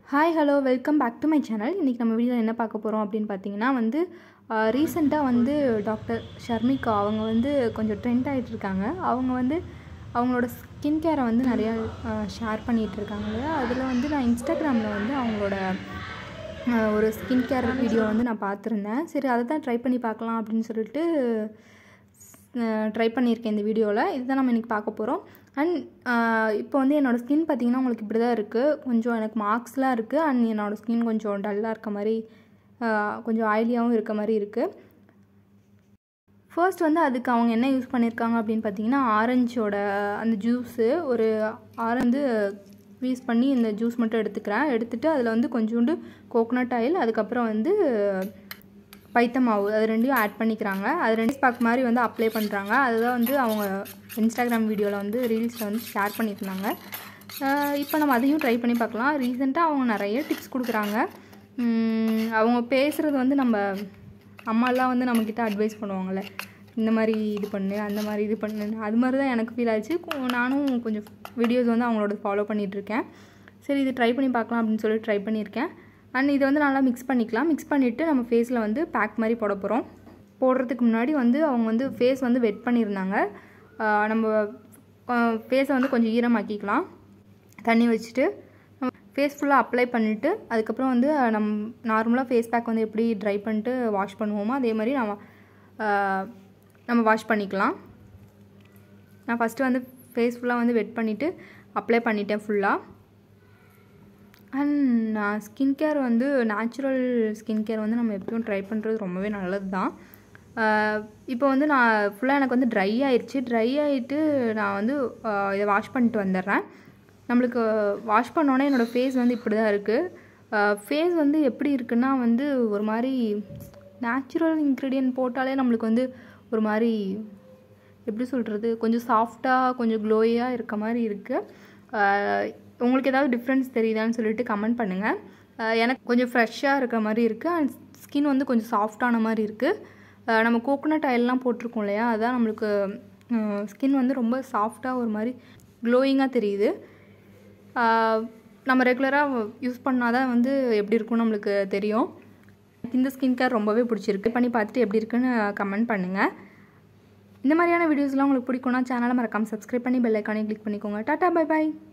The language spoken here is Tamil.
hi hello welcome back to my channel இன்றைக்கி நம்ம வீடியோவில் என்ன பார்க்க போகிறோம் அப்படின்னு பார்த்தீங்கன்னா வந்து ரீசெண்டாக வந்து டாக்டர் ஷர்மிகா அவங்க வந்து கொஞ்சம் ட்ரெண்ட் ஆகிட்டு இருக்காங்க அவங்க வந்து அவங்களோட ஸ்கின் கேரை வந்து நிறையா ஷேர் பண்ணிகிட்டு இருக்காங்க இல்லையா அதில் வந்து நான் இன்ஸ்டாகிராமில் வந்து அவங்களோட அஹ், ஒரு ஸ்கின் கேர் வீடியோ வந்து நான் பார்த்துருந்தேன் சரி அதை தான் ட்ரை பண்ணி பார்க்கலாம் அப்படின்னு சொல்லிட்டு ட்ரை பண்ணியிருக்கேன் இந்த வீடியோவில் இதுதான் நம்ம இன்றைக்கி பார்க்க போகிறோம் அண்ட் இப்போ வந்து என்னோடய ஸ்கின் பார்த்திங்கன்னா உங்களுக்கு இப்படி தான் இருக்குது கொஞ்சம் எனக்கு மார்க்ஸ்லாம் இருக்குது அண்ட் என்னோடய ஸ்கின் கொஞ்சம் டல்லாக இருக்க மாதிரி ஆஹ், கொஞ்சம் ஆயிலியாகவும் இருக்க மாதிரி இருக்குது ஃபர்ஸ்ட் வந்து அதுக்கு அவங்க என்ன யூஸ் பண்ணியிருக்காங்க அப்படின்னு பார்த்தீங்கன்னா ஆரஞ்சோட அந்த ஜூஸு ஒரு ஆரஞ்சு வந்து யூஸ் பண்ணி இந்த ஜூஸ் மட்டும் எடுத்துக்கிறேன் எடுத்துகிட்டு அதில் வந்து கொஞ்சோண்டு கோகோனட் ஆயில் அதுக்கப்புறம் வந்து பைத்த மாவு அது ரெண்டையும் ஆட் பண்ணிக்கிறாங்க அது ரெண்டு பேக் மாதிரி வந்து அப்ளை பண்ணுறாங்க அதுதான் வந்து அவங்க இன்ஸ்டாகிராம் வீடியோவில் வந்து ரீல்ஸில் வந்து ஷேர் பண்ணியிருந்தாங்க இப்போ நம்ம அதையும் ட்ரை பண்ணி பார்க்கலாம் ரீசெண்டாக அவங்க நிறைய டிப்ஸ் கொடுக்குறாங்க உம், அவங்க பேசுகிறது வந்து நம்ம அம்மாலாம் வந்து நம்மக்கிட்ட அட்வைஸ் பண்ணுவாங்கள்ல இந்த மாதிரி இது பண்ணு அந்த மாதிரி இது பண்ணு அது மாதிரி தான் எனக்கு ஃபீல் ஆச்சு கொ- நானும் கொஞ்சம் வீடியோஸ் வந்து அவங்களோட ஃபாலோ பண்ணிகிட்ருக்கேன் சரி இது ட்ரை பண்ணி பார்க்கலாம் அப்படின்னு சொல்லி ட்ரை பண்ணியிருக்கேன் அண்ட் இதை வந்து நல்லா மிக்ஸ் பண்ணிக்கலாம் மிக்ஸ் பண்ணிவிட்டு நம்ம ஃபேஸில் வந்து பேக் மாதிரி போட போகிறோம் போடுறதுக்கு முன்னாடி வந்து அவங்க வந்து ஃபேஸ் வந்து வெட் பண்ணியிருந்தாங்க ஆஹ் நம்ம ஃபேஸை வந்து கொஞ்சம் ஈரமாக்கிக்கலாம் தண்ணி வச்சுட்டு ஃபேஸ் ஃபுல்லாக அப்ளை பண்ணிவிட்டு அதுக்கப்புறம் வந்து நம் நார்மலாக ஃபேஸ் பேக் வந்து எப்படி ட்ரை பண்ணிட்டு வாஷ் பண்ணுவோமோ அதே மாதிரி நம்ம ஆஹ் நம்ம வாஷ் பண்ணிக்கலாம் நான் ஃபஸ்ட்டு வந்து ஃபேஸ் ஃபுல்லாக வந்து வெட் பண்ணிவிட்டு அப்ளை பண்ணிட்டேன் ஃபுல்லாக அண்ட் நான் ஸ்கின் கேர் வந்து நேச்சுரல் ஸ்கின் கேர் வந்து நம்ம எப்பயும் ட்ரை பண்ணுறது ரொம்பவே நல்லது தான் இப்போ வந்து நான் ஃபுல்லாக எனக்கு வந்து ட்ரை ஆயிடுச்சு ட்ரை ஆகிட்டு நான் வந்து ஆஹ் இதை வாஷ் பண்ணிட்டு வந்துடுறேன் நம்மளுக்கு வாஷ் பண்ணோன்னே என்னோடய ஃபேஸ் வந்து இப்படி தான் இருக்குது ஃபேஸ் வந்து எப்படி இருக்குன்னா வந்து ஒரு மாதிரி நேச்சுரல் இன்க்ரீடியன்ட் போட்டாலே நம்மளுக்கு வந்து ஒரு மாதிரி எப்படி சொல்கிறது கொஞ்சம் சாஃப்டாக கொஞ்சம் க்ளோயாக இருக்க மாதிரி இருக்குது உங்களுக்கு ஏதாவது டிஃப்ரென்ஸ் தெரியுதான்னு சொல்லிட்டு கமெண்ட் பண்ணுங்கள் எனக்கு கொஞ்சம் ஃப்ரெஷ்ஷாக இருக்க மாதிரி இருக்குது அண்ட் ஸ்கின் வந்து கொஞ்சம் சாஃப்டான மாதிரி இருக்குது நம்ம கோகோனட் ஆயிலெலாம் போட்டிருக்கோம் இல்லையா அதான் நம்மளுக்கு ஸ்கின் வந்து ரொம்ப சாஃப்டாக ஒரு மாதிரி க்ளோயிங்காக தெரியுது ஆஹ் நம்ம ரெகுலராக யூஸ் பண்ணால் தான் வந்து எப்படி இருக்கும்னு நம்மளுக்கு தெரியும் எனக்கு இந்த ஸ்கின் கேர் ரொம்பவே பிடிச்சிருக்கு பண்ணி பார்த்துட்டு எப்படி இருக்குன்னு கமெண்ட் பண்ணுங்கள் இந்த மாதிரியான வீடியோஸ்லாம் உங்களுக்கு பிடிக்கும்னா சேனலை மறக்காமல் சப்ஸ்கிரைப் பண்ணி பெல் ஐக்கானே கிளிக் பண்ணிக்கோங்க டாட்டா பை பாய்